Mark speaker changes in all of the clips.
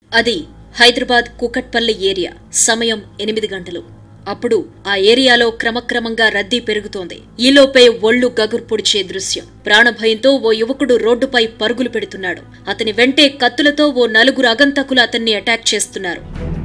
Speaker 1: అది హైదరాబాద్ కూకట్పల్లి ఏరియా సమయం ఎనిమిది గంటలు అప్పుడు ఆ ఏరియాలో క్రమక్రమంగా రద్దీ పెరుగుతోంది ఈలోపే ఒళ్ళు గగురు పొడిచే దృశ్యం ప్రాణభయంతో ఓ యువకుడు రోడ్డుపై పరుగులు పెడుతున్నాడు అతని వెంటే కత్తులతో ఓ నలుగురు అగంతకులు అతన్ని అటాక్ చేస్తున్నారు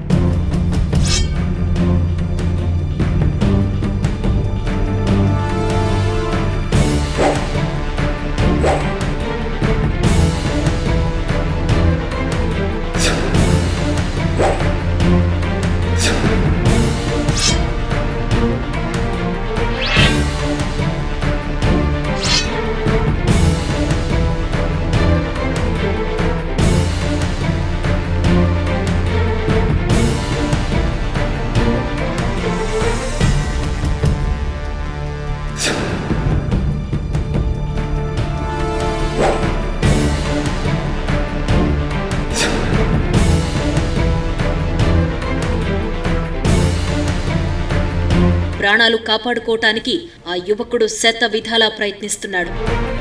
Speaker 1: ప్రాణాలు కాపాడుకోవటానికి ఆ యువకుడు శత విధాలా ప్రయత్నిస్తున్నాడు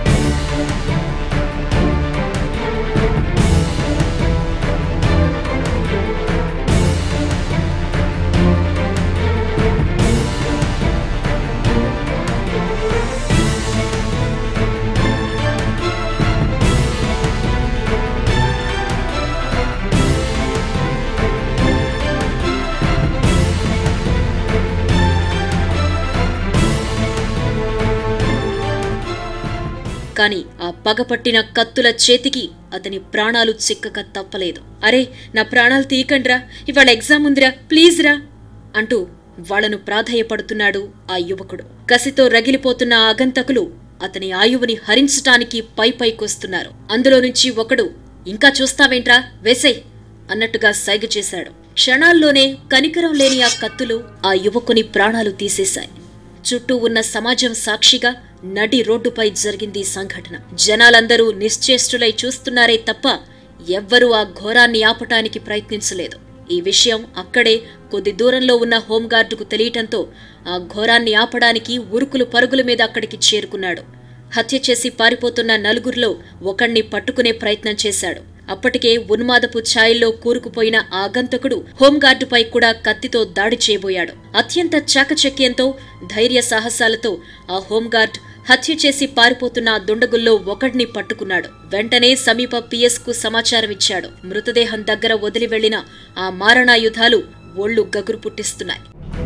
Speaker 1: కాని ఆ పగపట్టిన కత్తుల చేతికి అతని ప్రాణాలు చిక్కక తప్పలేదు అరే నా ప్రాణాలు తీయకండ్రా ఇవాళ ఎగ్జామ్ ఉందిరా ప్లీజ్ రా అంటూ వాళ్లను ప్రాధేయపడుతున్నాడు ఆ యువకుడు కసితో రగిలిపోతున్న ఆ ఆగంతకులు అతని ఆయువుని హరించటానికి పై పైకొస్తున్నారు అందులో నుంచి ఒకడు ఇంకా చూస్తావేంట్రా వేసై అన్నట్టుగా సైగ చేశాడు క్షణాల్లోనే కనికరం లేని ఆ కత్తులు ఆ యువకుని ప్రాణాలు తీసేశాయి చుట్టూ ఉన్న సమాజం సాక్షిగా నడి రోడ్డుపై జరిగింది ఈ సంఘటన జనాలందరూ నిశ్చేష్టులై చూస్తున్నారే తప్ప ఎవ్వరూ ఆ ఘోరాన్ని ఆపటానికి ప్రయత్నించలేదు ఈ విషయం అక్కడే కొద్ది దూరంలో ఉన్న హోంగార్డుకు తెలియటంతో ఆ ఘోరాన్ని ఆపడానికి ఉరుకులు పరుగుల మీద అక్కడికి చేరుకున్నాడు హత్య చేసి పారిపోతున్న నలుగురిలో ఒకణ్ణి పట్టుకునే ప్రయత్నం చేశాడు అప్పటికే ఉన్మాదపు ఛాయల్లో కూరుకుపోయిన ఆ ఆగంతకుడు హోంగార్డుపై కూడా కత్తితో దాడి చేయబోయాడు అత్యంత చాకచక్యంతో ధైర్య సాహసాలతో ఆ హోంగార్డ్ హత్య చేసి పారిపోతున్న ఆ దుండగుల్లో ఒకడిని పట్టుకున్నాడు వెంటనే సమీప పిఎస్ కు సమాచారం ఇచ్చాడు మృతదేహం దగ్గర వదిలి వెళ్లిన ఆ మారణాయుధాలు ఒళ్ళు గగురు పుట్టిస్తున్నాయి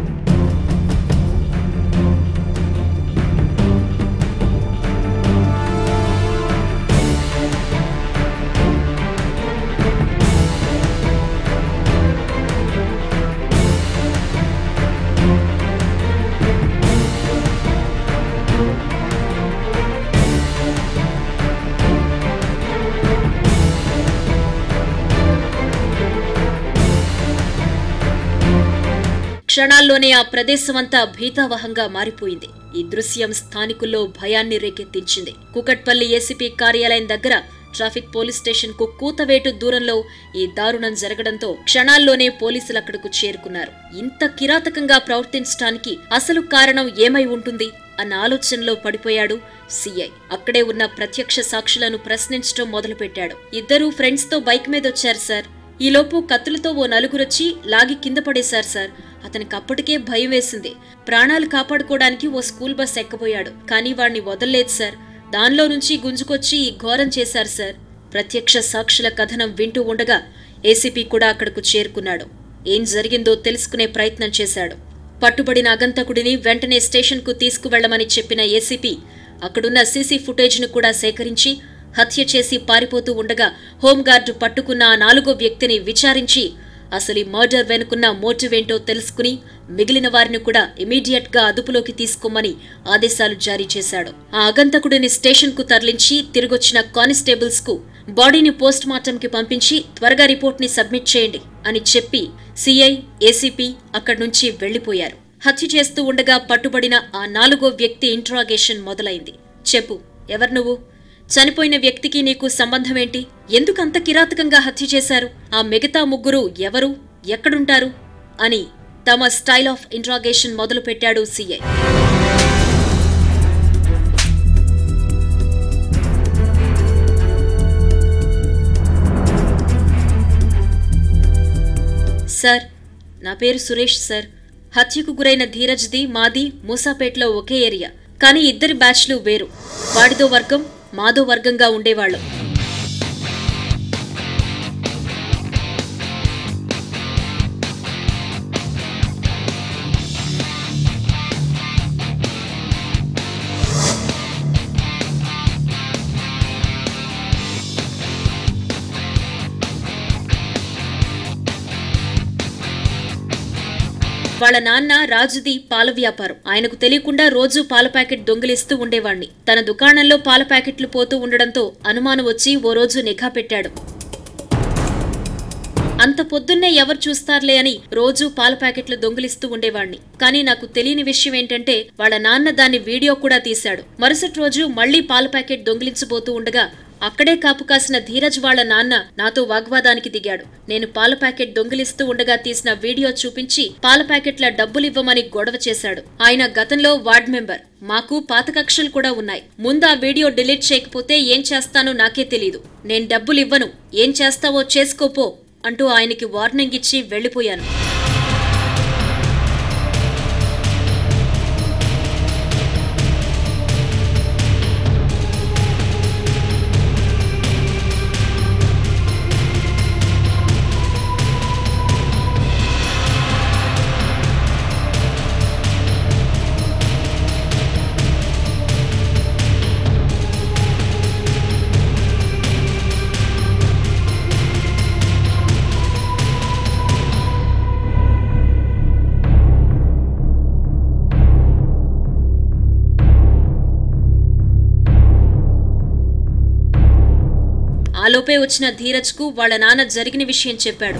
Speaker 1: క్షణాల్లోనే ఆ ప్రదేశమంతా భీతావహంగా మారిపోయింది ఈ దృశ్యం స్థానికుల్లో భయాన్ని రేకెత్తించింది కుకట్పల్లి ఏసీపీ కార్యాలయం దగ్గర ట్రాఫిక్ పోలీస్ స్టేషన్ కు కూతవేటు దూరంలో ఈ దారుణం జరగడంతో క్షణాల్లోనే పోలీసులు అక్కడకు చేరుకున్నారు ఇంత కిరాతకంగా ప్రవర్తించడానికి అసలు కారణం ఏమై ఉంటుంది అన్న ఆలోచనలో పడిపోయాడు సీఐ అక్కడే ఉన్న ప్రత్యక్ష సాక్షులను ప్రశ్నించడం మొదలుపెట్టాడు ఇద్దరూ ఫ్రెండ్స్ తో బైక్ మీద వచ్చారు సార్ ఈలోపు కత్తులతో ఓ నలుగురొచ్చి లాగి కింద పడేశారు సార్ అతనికి అప్పటికే భయం వేసింది ప్రాణాలు కాపాడుకోవడానికి ఓ స్కూల్ బస్ ఎక్కబోయాడు కానీ వాణ్ణి వదల్లేదు సార్ దానిలో నుంచి గుంజుకొచ్చి ఈ ఘోరం చేశారు సార్ ప్రత్యక్ష సాక్షుల కథనం వింటూ ఉండగా ఏసీపీ కూడా అక్కడకు చేరుకున్నాడు ఏం జరిగిందో తెలుసుకునే ప్రయత్నం చేశాడు పట్టుబడిన అగంతకుడిని వెంటనే స్టేషన్కు తీసుకువెళ్లమని చెప్పిన ఏసీపీ అక్కడున్న సీసీ ఫుటేజ్ను కూడా సేకరించి హత్య చేసి పారిపోతూ ఉండగా హోంగార్డు పట్టుకున్న ఆ నాలుగో వ్యక్తిని విచారించి అసలు ఈ మర్డర్ వెనుకున్న మోటివ్ ఏంటో తెలుసుకుని మిగిలిన వారిని కూడా ఇమీడియట్ గా అదుపులోకి తీసుకోమని ఆదేశాలు జారీ చేశాడు ఆ అగంతకుడిని స్టేషన్ కు తరలించి తిరిగొచ్చిన కానిస్టేబుల్స్ కు బాడీని పోస్ట్ మార్టం కి పంపించి త్వరగా రిపోర్ట్ ని సబ్మిట్ చేయండి అని చెప్పి సిఐ ఏసీపీ అక్కడి నుంచి వెళ్లిపోయారు హత్య చేస్తూ ఉండగా పట్టుబడిన ఆ నాలుగో వ్యక్తి ఇంట్రాగేషన్ మొదలైంది చెప్పు ఎవరు నువ్వు చనిపోయిన వ్యక్తికి నీకు సంబంధమేంటి ఎందుకంత కిరాతకంగా హత్య చేశారు ఆ మిగతా ముగ్గురు ఎవరు ఎక్కడుంటారు అని తమ స్టైల్ ఆఫ్ ఇంట్రాగేషన్ మొదలుపెట్టాడు సీఐ సార్ నా పేరు సురేష్ సార్ హత్యకు గురైన ధీరజ్ది మాది మూసాపేటలో ఒకే ఏరియా కానీ ఇద్దరి బ్యాచ్లు వేరు వాడిదో వర్గం మాదో వర్గంగా ఉండేవాళ్ళం వాళ్ళ నాన్న రాజుది పాల వ్యాపారం ఆయనకు తెలియకుండా రోజు పాల ప్యాకెట్ దొంగిలిస్తూ ఉండేవాణ్ణి తన దుకాణంలో పాల ప్యాకెట్లు పోతూ ఉండడంతో అనుమానం వచ్చి ఓ రోజు నిఘా పెట్టాడు అంత పొద్దున్నే ఎవరు చూస్తారులే అని రోజు పాల ప్యాకెట్లు దొంగిలిస్తూ ఉండేవాణ్ణి కానీ నాకు తెలియని విషయం ఏంటంటే వాళ్ళ నాన్న దాన్ని వీడియో కూడా తీశాడు మరుసటి రోజు మళ్లీ పాల ప్యాకెట్ దొంగిలించబోతూ ఉండగా అక్కడే కాపు కాసిన ధీరజ్ వాళ్ళ నాన్న నాతో వాగ్వాదానికి దిగాడు నేను పాల ప్యాకెట్ దొంగిలిస్తూ ఉండగా తీసిన వీడియో చూపించి పాల ప్యాకెట్ల డబ్బులివ్వమని గొడవ చేశాడు ఆయన గతంలో వార్డ్ మెంబర్ మాకు పాత కక్షలు కూడా ఉన్నాయి ముందు ఆ వీడియో డిలీట్ చేయకపోతే ఏం చేస్తానో నాకే తెలీదు నేను డబ్బులివ్వను ఏం చేస్తావో చేసుకోపో అంటూ ఆయనకి వార్నింగ్ ఇచ్చి వెళ్లిపోయాను ఆలోపే వచ్చిన ధీరజ్కు వాళ్ళ నాన్న జరిగిన విషయం చెప్పాడు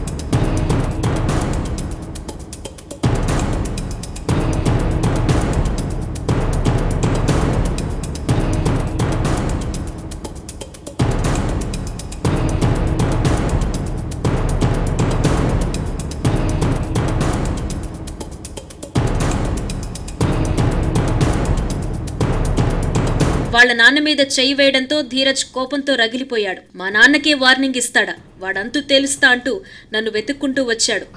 Speaker 1: వాళ్ళ నాన్న మీద చెయ్యి వేయడంతో ధీరజ్ కోపంతో రగిలిపోయాడు మా నాన్నకే వార్నింగ్ ఇస్తాడా వాడంతు తెలుస్తా అంటూ నన్ను వెతుక్కుంటూ వచ్చాడు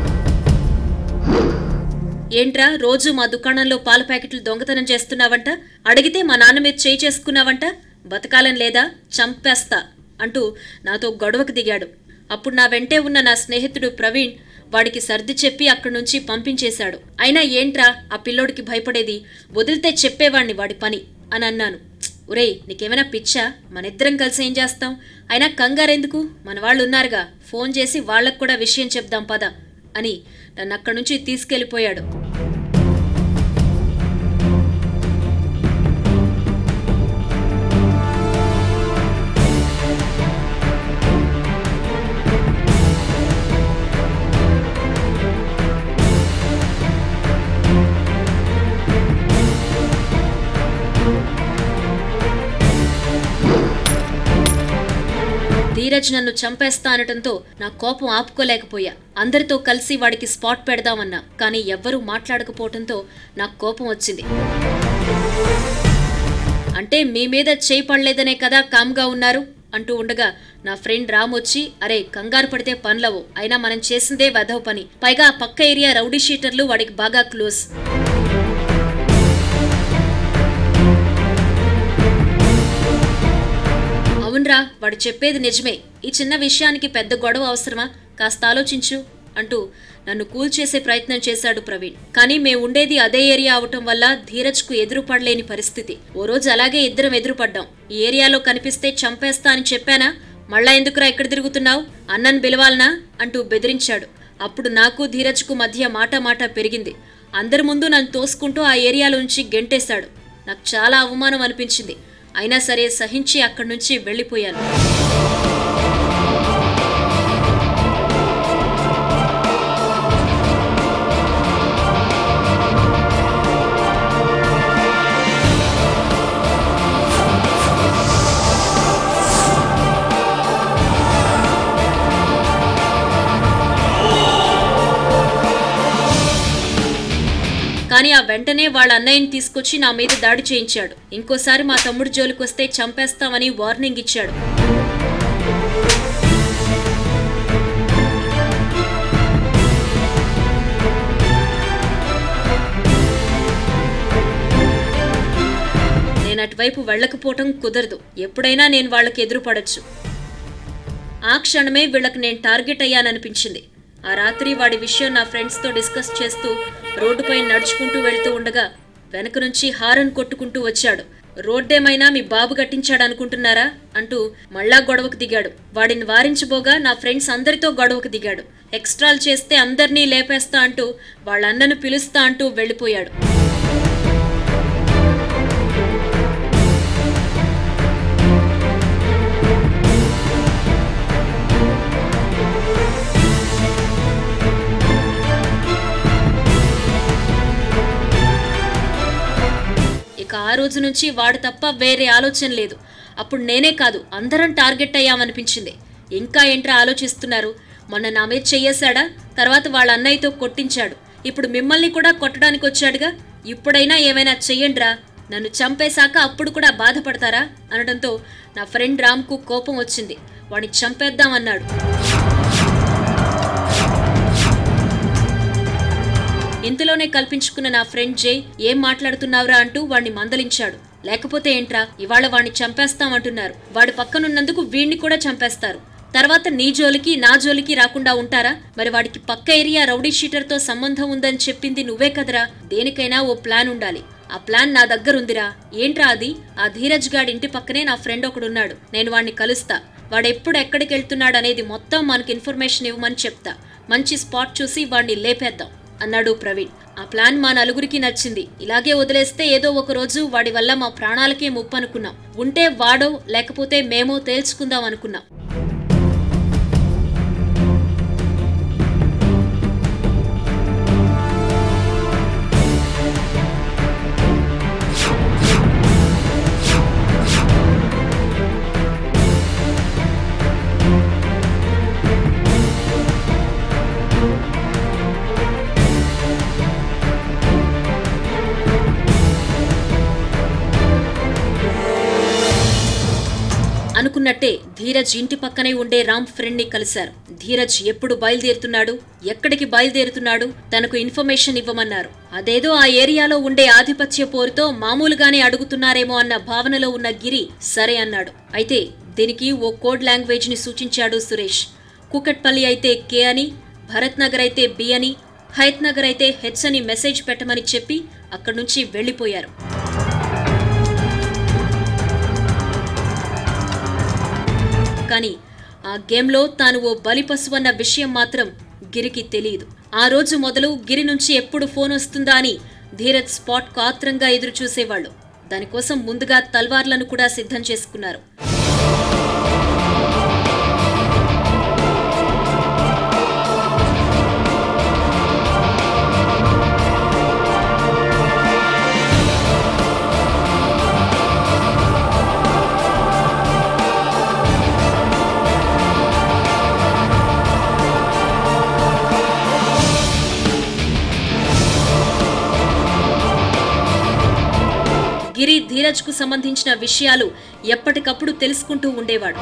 Speaker 1: ఏంట్రా రోజు మా దుకాణంలో పాల ప్యాకెట్లు దొంగతనం చేస్తున్నావంట అడిగితే మా నాన్న మీద చేయి చేసుకున్నావంట బతకాలని లేదా చంపేస్తా అంటూ నాతో గొడవకు దిగాడు అప్పుడు నా వెంటే ఉన్న నా స్నేహితుడు ప్రవీణ్ వాడికి సర్ది చెప్పి అక్కడి నుంచి పంపించేశాడు అయినా ఏంట్రా ఆ పిల్లోడికి భయపడేది వదిలితే చెప్పేవాణ్ణి వాడి పని అని అన్నాను "ప్చ్! ఒరేయ్ నీకేమైనా పిచ్చా మనిద్దరం కలిసి ఏం చేస్తాం అయినా కంగారెందుకు మన వాళ్ళు ఉన్నారుగా ఫోన్ చేసి వాళ్ళకు కూడా విషయం చెప్దాం పద అని నన్ను అక్కడి నుంచి తీసుకెళ్లిపోయాడు ధీరజ్ నన్ను చంపేస్తా అనటంతో నా కోపం ఆపుకోలేకపోయా అందరితో కలిసి వాడికి స్పాట్ పెడదామన్నా కానీ ఎవ్వరూ మాట్లాడకపోవటంతో నాకు కోపం వచ్చింది అంటే మీ మీద చేయి పడలేదనే కదా కామ్గా ఉన్నారు అంటూ ఉండగా నా ఫ్రెండ్ రామ్ వచ్చి అరే కంగారు పడితే పనులవు అయినా మనం చేసిందే వెధవ పని పైగా ఆ పక్క ఏరియా రౌడీ షీటర్లు వాడికి బాగా క్లోజ్ అవునరా వాడు చెప్పేది నిజమే ఈ చిన్న విషయానికి పెద్ద గొడవ అవసరమా కాస్త ఆలోచించు అంటూ నన్ను కూల్ చేసే ప్రయత్నం చేశాడు ప్రవీణ్ కానీ మేము ఉండేది అదే ఏరియా అవటం వల్ల ధీరజ్కు ఎదురుపడలేని పరిస్థితి ఓ రోజు అలాగే ఇద్దరం ఎదురుపడ్డాం ఈ ఏరియాలో కనిపిస్తే చంపేస్తా అని చెప్పానా మళ్ళా ఎందుకురా ఎక్కడ తిరుగుతున్నావు అన్నను పిలవాలనా అంటూ బెదిరించాడు అప్పుడు నాకు ధీరజ్కు మధ్య మాట మాట పెరిగింది అందరి ముందు నన్ను తోసుకుంటూ ఆ ఏరియాలోంచి గెంటేశాడు నాకు చాలా అవమానం అనిపించింది అయినా సరే సహించి అక్కడి నుంచి వెళ్ళిపోయాను కానీ ఆ వెంటనే వాళ్ళ అన్నయ్యని తీసుకొచ్చి నా మీద దాడి చేయించాడు ఇంకోసారి మా తమ్ముడు జోలికొస్తే చంపేస్తామని వార్నింగ్ ఇచ్చాడు అటువైపు వెళ్ళకపోవటం కుదరదు ఎప్పుడైనా నేను వాళ్ళకి ఎదురుపడొచ్చు ఆ క్షణమే వీళ్ళకి నేను టార్గెట్ అయ్యాననిపించింది ఆ రాత్రి వాడి విషయం నా ఫ్రెండ్స్తో డిస్కస్ చేస్తూ రోడ్డుపై నడుచుకుంటూ వెళ్తూ ఉండగా వెనక నుంచి హారన్ కొట్టుకుంటూ వచ్చాడు రోడ్డేమైనా మీ బాబు కట్టించాడు అనుకుంటున్నారా అంటూ మళ్ళా గొడవకు దిగాడు వాడిని వారించబోగా నా ఫ్రెండ్స్ అందరితో గొడవకు దిగాడు ఎక్స్ట్రాలు చేస్తే అందరినీ లేపేస్తా అంటూ వాళ్ళ అన్నను పిలుస్తా అంటూ వెళ్ళిపోయాడు ఇక ఆ రోజు నుంచి వాడు తప్ప వేరే ఆలోచన లేదు అప్పుడు నేనే కాదు అందరం టార్గెట్ అయ్యామనిపించింది ఇంకా ఏంట్రా ఆలోచిస్తున్నారు మొన్న నా మీద చెయ్యేశాడా తర్వాత వాళ్ళ అన్నయ్యతో కొట్టించాడు ఇప్పుడు మిమ్మల్ని కూడా కొట్టడానికి వచ్చాడుగా ఇప్పుడైనా ఏమైనా చెయ్యండిరా నన్ను చంపేశాక అప్పుడు కూడా బాధపడతారా అనడంతో నా ఫ్రెండ్ రామ్కు కోపం వచ్చింది వాడిని చంపేద్దామన్నాడు ఇంతలోనే కల్పించుకున్న నా ఫ్రెండ్ జై ఏం మాట్లాడుతున్నావురా అంటూ వాణ్ణి మందలించాడు లేకపోతే ఏంట్రా ఇవాళ వాణ్ణి చంపేస్తామంటున్నారు వాడి పక్కనున్నందుకు వీణ్ణి కూడా చంపేస్తారు తర్వాత నీ జోలికి నా జోలికి రాకుండా ఉంటారా మరి వాడికి పక్క ఏరియా రౌడీ షీటర్తో సంబంధం ఉందని చెప్పింది నువ్వే కదరా దేనికైనా ఓ ప్లాన్ ఉండాలి ఆ ప్లాన్ నా దగ్గర ఉందిరా ఏంట్రా అది ఆ ధీరజ్ గాడి ఇంటి పక్కనే నా ఫ్రెండ్ ఒకడున్నాడు నేను వాణ్ణి కలుస్తా వాడెప్పుడు ఎక్కడికి వెళ్తున్నాడు అనేది మొత్తం మనకి ఇన్ఫర్మేషన్ ఇవ్వమని చెప్తా మంచి స్పాట్ చూసి వాణ్ణి లేపేద్దాం అన్నాడు ప్రవీణ్ ఆ ప్లాన్ మా నలుగురికి నచ్చింది ఇలాగే వదిలేస్తే ఏదో ఒక రోజు వాడి వల్ల మా ప్రాణాలకే ముప్పు అనుకున్నాం ఉంటే వాడో లేకపోతే మేమో తేల్చుకుందాం అనుకున్నాం అనుకున్నట్టే ధీరజ్ ఇంటి పక్కనే ఉండే రామ్ ఫ్రెండ్ ని కలిశారు ధీరజ్ ఎప్పుడు బయలుదేరుతున్నాడు ఎక్కడికి బయలుదేరుతున్నాడు తనకు ఇన్ఫర్మేషన్ ఇవ్వమన్నారు అదేదో ఆ ఏరియాలో ఉండే ఆధిపత్య పోరుతో మామూలుగానే అడుగుతున్నారేమో అన్న భావనలో ఉన్న గిరి సరే అన్నాడు అయితే దీనికి ఓ కోడ్ లాంగ్వేజ్ ని సూచించాడు సురేష్ కుకట్పల్లి అయితే కే అని భరత్ నగర్ అయితే బి అని హైత్ నగర్ అయితే హెచ్ అని మెసేజ్ పెట్టమని చెప్పి అక్కడి నుంచి వెళ్లిపోయారు కానీ ఆ గేమ్లో తాను ఓ బలిపశువన్న విషయం మాత్రం గిరికి తెలియదు ఆ రోజు మొదలు గిరి నుంచి ఎప్పుడు ఫోన్ వస్తుందా అని ధీరజ్ స్పాట్ ఆత్రంగా ఎదురు చూసేవాళ్ళు దానికోసం ముందుగా తల్వార్లను కూడా సిద్ధం చేసుకున్నారు గిరి ధీరజ్కు సంబంధించిన విషయాలు ఎప్పటికప్పుడు తెలుసుకుంటూ ఉండేవాడు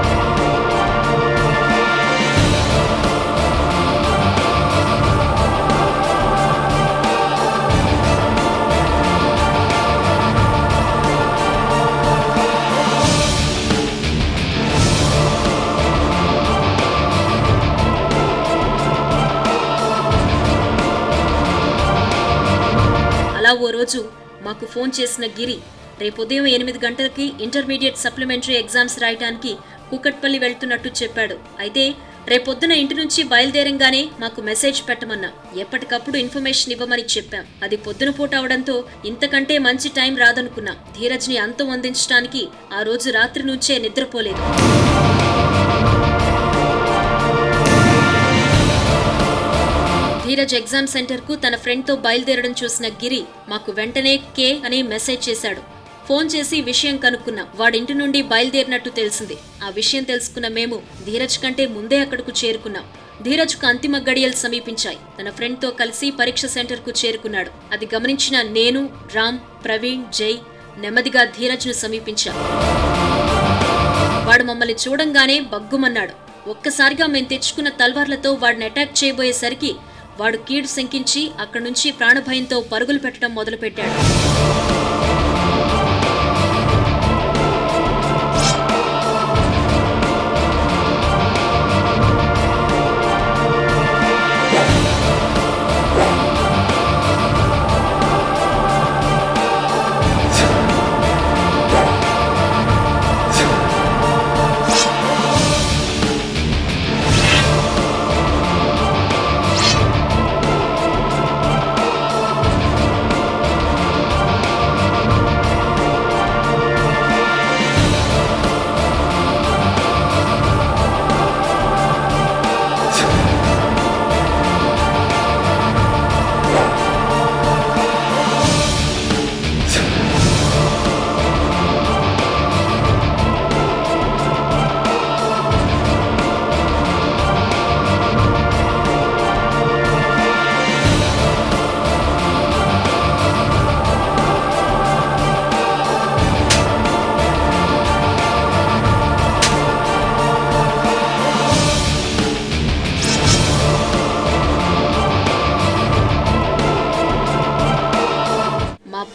Speaker 1: అలా ఓ రోజు మాకు ఫోన్ చేసిన గిరి రేపు ఉదయం ఎనిమిది గంటలకి ఇంటర్మీడియట్ సప్లిమెంటరీ ఎగ్జామ్స్ రాయటానికి కూకట్పల్లి వెళ్తున్నట్టు చెప్పాడు అయితే రేపొద్దున ఇంటి నుంచి బయలుదేరంగానే మాకు మెసేజ్ పెట్టమన్నా ఎప్పటికప్పుడు ఇన్ఫర్మేషన్ ఇవ్వమని చెప్పాం అది పొద్దున పూట అవడంతో ఇంతకంటే మంచి టైం రాదనుకున్నా ధీరజ్ని అంతం అందించడానికి ఆ రోజు రాత్రి నుంచే నిద్రపోలేదు ధీరజ్ ఎగ్జామ్ సెంటర్ కు తన ఫ్రెండ్ తో బయలుదేరడం చూసిన గిరి మాకు వెంటనే కే అని మెసేజ్ చేశాడు ఫోన్ చేసి విషయం కనుక్కున్నాం వాడింటి నుండి బయలుదేరినట్టు తెలిసింది ఆ విషయం తెలుసుకున్న మేము ధీరజ్ కంటే ముందే అక్కడకు చేరుకున్నాం ధీరజ్కు అంతిమ గడియలు సమీపించాయి తన ఫ్రెండ్ తో కలిసి పరీక్ష సెంటర్ కు చేరుకున్నాడు అది గమనించిన నేను రామ్ ప్రవీణ్ జై నెమ్మదిగా ధీరజ్ను సమీపించాం వాడు మమ్మల్ని చూడంగానే బగ్గుమన్నాడు ఒక్కసారిగా మేము తెచ్చుకున్న తల్వార్లతో వాడిని అటాక్ చేయబోయేసరికి వాడు కీడు శంకించి అక్కడి నుంచి ప్రాణభయంతో పరుగులు పెట్టడం మొదలుపెట్టాడు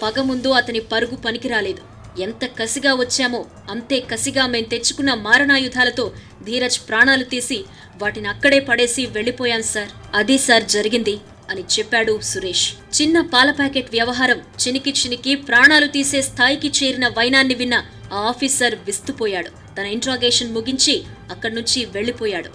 Speaker 1: పగ ముందు అతని పరుగు పనికిరాలేదు ఎంత కసిగా వచ్చామో అంతే కసిగా మేం తెచ్చుకున్న మారణాయుధాలతో ధీరజ్ ప్రాణాలు తీసి వాటిని అక్కడే పడేసి వెళ్ళిపోయాం సార్ అది సార్ జరిగింది అని చెప్పాడు సురేష్ చిన్న పాల ప్యాకెట్ వ్యవహారం చినికి చినికి ప్రాణాలు తీసే స్థాయికి చేరిన వైనాన్ని విన్న ఆ ఆఫీసర్ విస్తుపోయాడు తన ఇంట్రాగేషన్ ముగించి అక్కడి నుంచి వెళ్ళిపోయాడు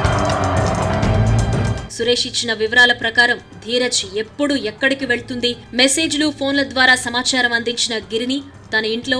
Speaker 1: సురేష్ ఇచ్చిన వివరాల ప్రకారం ధీరజ్ ఎప్పుడు ఎక్కడికి వెళ్తుంది మెసేజ్లు ఫోన్ల ద్వారా సమాచారం అందించిన గిరిని తన ఇంట్లో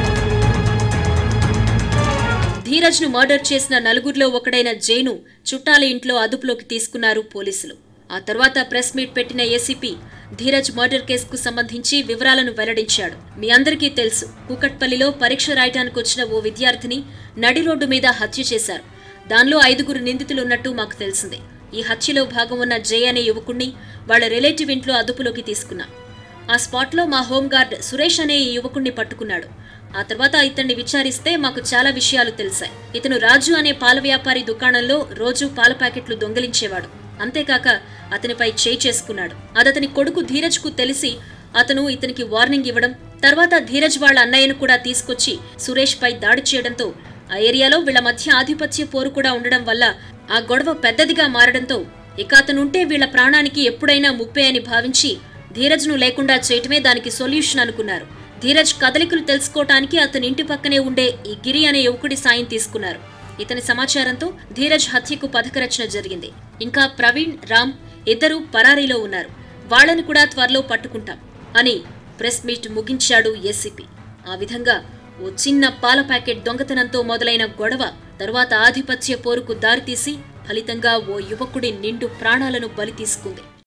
Speaker 1: ధీరజ్ ను మర్డర్ చేసిన నలుగురిలో ఒకడైన జైను చుట్టాల ఇంట్లో అదుపులోకి తీసుకున్నారు పోలీసులు ఆ తర్వాత ప్రెస్ మీట్ పెట్టిన ఏసీపీ ధీరజ్ మర్డర్ కేసుకు సంబంధించి వివరాలను వెల్లడించాడు మీ అందరికీ తెలుసు కూకట్పల్లిలో పరీక్ష రాయటానికి వచ్చిన ఓ విద్యార్థిని నడి రోడ్డు మీద హత్య చేశారు దానిలో ఐదుగురు నిందితులున్నట్టు మాకు తెలిసిందే ఈ హత్యలో భాగం ఉన్న జై అనే యువకుణ్ణి వాళ్ళ రిలేటివ్ ఇంట్లో అదుపులోకి తీసుకున్నాం ఆ స్పాట్లో మా హోంగార్డ్ సురేష్ అనే ఈ యువకుణ్ణి పట్టుకున్నాడు ఆ తర్వాత ఇతన్ని విచారిస్తే మాకు చాలా విషయాలు తెలిసాయి ఇతను రాజు అనే పాల వ్యాపారి దుకాణంలో రోజు పాల ప్యాకెట్లు దొంగిలించేవాడు అంతేకాక అతనిపై చేయి చేసుకున్నాడు అదతని కొడుకు ధీరజ్కు తెలిసి అతను ఇతనికి వార్నింగ్ ఇవ్వడం తర్వాత ధీరజ్ వాళ్ళ అన్నయ్యను కూడా తీసుకొచ్చి సురేష్ పై దాడి చేయడంతో ఆ ఏరియాలో వీళ్ళ మధ్య ఆధిపత్య పోరు కూడా ఉండడం వల్ల ఆ గొడవ పెద్దదిగా మారడంతో ఇక అతనుంటే వీళ్ళ ప్రాణానికి ఎప్పుడైనా ముప్పే అని భావించి ధీరజ్ను లేకుండా చేయటమే దానికి సొల్యూషన్ అనుకున్నారు ధీరజ్ కదలికలు తెలుసుకోవటానికి అతని ఇంటి పక్కనే ఉండే ఈ గిరి అనే యువకుడి సాయం తీసుకున్నారు ఇతని సమాచారంతో ధీరజ్ హత్యకు పథకరచన జరిగింది ఇంకా ప్రవీణ్ రామ్ ఇద్దరు పరారీలో ఉన్నారు వాళ్ళని కూడా త్వరలో పట్టుకుంటాం అని ప్రెస్ మీట్ ముగించాడు ఏసీపీ ఆ విధంగా ఓ చిన్న పాల ప్యాకెట్ దొంగతనంతో మొదలైన గొడవ తరువాత ఆధిపత్య పోరుకు దారితీసి ఫలితంగా ఓ యువకుడి నిండు ప్రాణాలను బలి తీసుకుంది